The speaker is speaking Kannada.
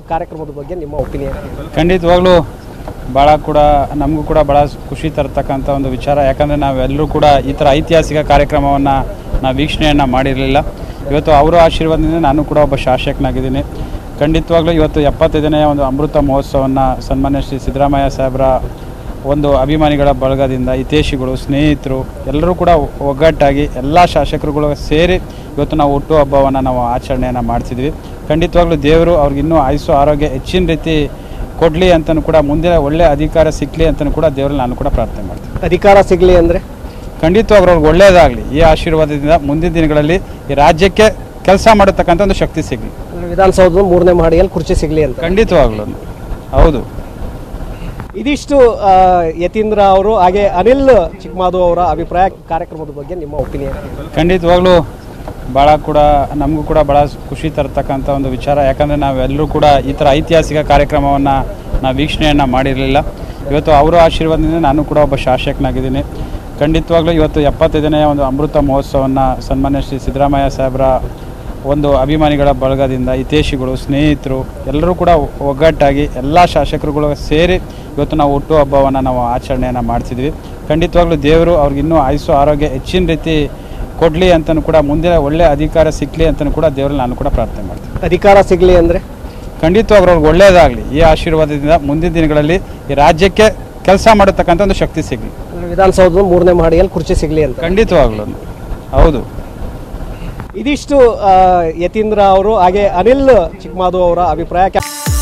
ಕಾರ್ಯಕ್ರಮದ ಬಗ್ಗೆ ನಿಮ್ಮ ಒಪಿನಿಯನ್ ಖಂಡಿತವಾಗ್ಲೂ ಭಾಳ ಕೂಡ ನಮಗೂ ಕೂಡ ಭಾಳ ಖುಷಿ ತರ್ತಕ್ಕಂಥ ಒಂದು ವಿಚಾರ ಯಾಕಂದರೆ ನಾವೆಲ್ಲರೂ ಕೂಡ ಈ ಥರ ಐತಿಹಾಸಿಕ ಕಾರ್ಯಕ್ರಮವನ್ನು ನಾವು ವೀಕ್ಷಣೆಯನ್ನು ಮಾಡಿರಲಿಲ್ಲ ಇವತ್ತು ಅವರ ಆಶೀರ್ವಾದದಿಂದ ನಾನು ಕೂಡ ಒಬ್ಬ ಶಾಸಕನಾಗಿದ್ದೀನಿ ಖಂಡಿತವಾಗ್ಲೂ ಇವತ್ತು ಎಪ್ಪತ್ತೈದನೆಯ ಒಂದು ಅಮೃತ ಮಹೋತ್ಸವವನ್ನು ಸನ್ಮಾನ್ಯ ಶ್ರೀ ಸಿದ್ದರಾಮಯ್ಯ ಸಾಹೇಬರ ಒಂದು ಅಭಿಮಾನಿಗಳ ಬಳಗದಿಂದ ಹಿತೇಶಿಗಳು ಸ್ನೇಹಿತರು ಎಲ್ಲರೂ ಕೂಡ ಒಗ್ಗಟ್ಟಾಗಿ ಎಲ್ಲ ಶಾಸಕರುಗಳು ಸೇರಿ ಇವತ್ತು ನಾವು ಹುಟ್ಟುಹಬ್ಬವನ್ನು ನಾವು ಆಚರಣೆಯನ್ನು ಮಾಡ್ತಿದ್ವಿ ಖಂಡಿತವಾಗ್ಲೂ ದೇವರು ಅವ್ರಿಗೆ ಇನ್ನೂ ಆಯುಸ್ಸು ಆರೋಗ್ಯ ಹೆಚ್ಚಿನ ರೀತಿ ಕೊಡಲಿ ಅಂತಲೂ ಕೂಡ ಮುಂದಿನ ಒಳ್ಳೆ ಅಧಿಕಾರ ಸಿಕ್ಕಲಿ ಅಂತಲೂ ಕೂಡ ದೇವರಲ್ಲಿ ನಾನು ಕೂಡ ಪ್ರಾರ್ಥನೆ ಮಾಡ್ತೀನಿ ಅಧಿಕಾರ ಸಿಗಲಿ ಅಂದರೆ ಖಂಡಿತವಾಗ್ಲೂ ಅವ್ರಿಗೆ ಒಳ್ಳೆಯದಾಗಲಿ ಈ ಆಶೀರ್ವಾದದಿಂದ ಮುಂದಿನ ದಿನಗಳಲ್ಲಿ ಈ ರಾಜ್ಯಕ್ಕೆ ಕೆಲಸ ಮಾಡತಕ್ಕಂಥ ಒಂದು ಶಕ್ತಿ ಸಿಗಲಿ ವಿಧಾನಸೌಧದ ಮೂರನೇ ಮಹಡಿಯಲ್ಲಿ ಕುರ್ಚಿ ಸಿಗಲಿ ಅಂತ ಖಂಡಿತವಾಗ್ಲೂ ಹೌದು ಇದಿಷ್ಟು ಆ, ಯತೀಂದ್ರ ಅವರು ಹಾಗೆ ಅನಿಲ್ ಚಿಕ್ಕಮಾದು ಅವರ ಅಭಿಪ್ರಾಯ ಕಾರ್ಯಕ್ರಮದ ಬಗ್ಗೆ ನಿಮ್ಮ ಒಪಿನಿಯನ್ ಖಂಡಿತವಾಗ್ಲೂ ಭಾಳ ಕೂಡ ನಮಗೂ ಕೂಡ ಭಾಳ ಖುಷಿ ತರ್ತಕ್ಕಂಥ ಒಂದು ವಿಚಾರ ಯಾಕಂದರೆ ನಾವೆಲ್ಲರೂ ಕೂಡ ಈ ಥರ ಐತಿಹಾಸಿಕ ಕಾರ್ಯಕ್ರಮವನ್ನು ನಾವು ವೀಕ್ಷಣೆಯನ್ನು ಮಾಡಿರಲಿಲ್ಲ ಇವತ್ತು ಅವರ ಆಶೀರ್ವಾದದಿಂದ ನಾನು ಕೂಡ ಒಬ್ಬ ಶಾಸಕನಾಗಿದ್ದೀನಿ ಖಂಡಿತವಾಗ್ಲೂ ಇವತ್ತು ಎಪ್ಪತ್ತೈದನೆಯ ಒಂದು ಅಮೃತ ಮಹೋತ್ಸವವನ್ನು ಸನ್ಮಾನ್ಯ ಶ್ರೀ ಸಿದ್ದರಾಮಯ್ಯ ಸಾಹೇಬರ ಒಂದು ಅಭಿಮಾನಿಗಳ ಬಳಗದಿಂದ ಹಿತೇಶಿಗಳು ಸ್ನೇಹಿತರು ಎಲ್ಲರೂ ಕೂಡ ಒಗ್ಗಟ್ಟಾಗಿ ಎಲ್ಲ ಶಾಸಕರುಗಳು ಸೇರಿ ಇವತ್ತು ನಾವು ಹುಟ್ಟುಹಬ್ಬವನ್ನು ನಾವು ಆಚರಣೆಯನ್ನು ಮಾಡ್ತಿದ್ವಿ ಖಂಡಿತವಾಗ್ಲೂ ದೇವರು ಅವ್ರಿಗೆ ಇನ್ನೂ ಆಯುಸ್ಸು ಆರೋಗ್ಯ ಹೆಚ್ಚಿನ ರೀತಿ ಕೊಡಲಿ ಅಂತಲೂ ಕೂಡ ಮುಂದಿನ ಒಳ್ಳೆ ಅಧಿಕಾರ ಸಿಕ್ಕಲಿ ಅಂತಲೂ ಕೂಡ ದೇವರಲ್ಲಿ ನಾನು ಕೂಡ ಪ್ರಾರ್ಥನೆ ಮಾಡ್ತೀನಿ ಅಧಿಕಾರ ಸಿಗಲಿ ಅಂದರೆ ಖಂಡಿತವಾಗ್ಲೂ ಅವ್ರಿಗೆ ಒಳ್ಳೆಯದಾಗಲಿ ಈ ಆಶೀರ್ವಾದದಿಂದ ಮುಂದಿನ ದಿನಗಳಲ್ಲಿ ಈ ರಾಜ್ಯಕ್ಕೆ ಕೆಲಸ ಮಾಡತಕ್ಕಂಥ ಒಂದು ಶಕ್ತಿ ಸಿಗಲಿ ವಿಧಾನಸೌಧದ ಮೂರನೇ ಮಹಡಿಯಲ್ಲಿ ಕುರ್ಚಿ ಸಿಗಲಿ ಅಂತ ಖಂಡಿತವಾಗ್ಲೂ ಹೌದು ಇದಿಷ್ಟು ಆ, ಯತೀಂದ್ರ ಅವರು ಹಾಗೆ ಅನಿಲ್ ಚಿಕ್ಕಮಾದು ಅವರ ಅಭಿಪ್ರಾಯ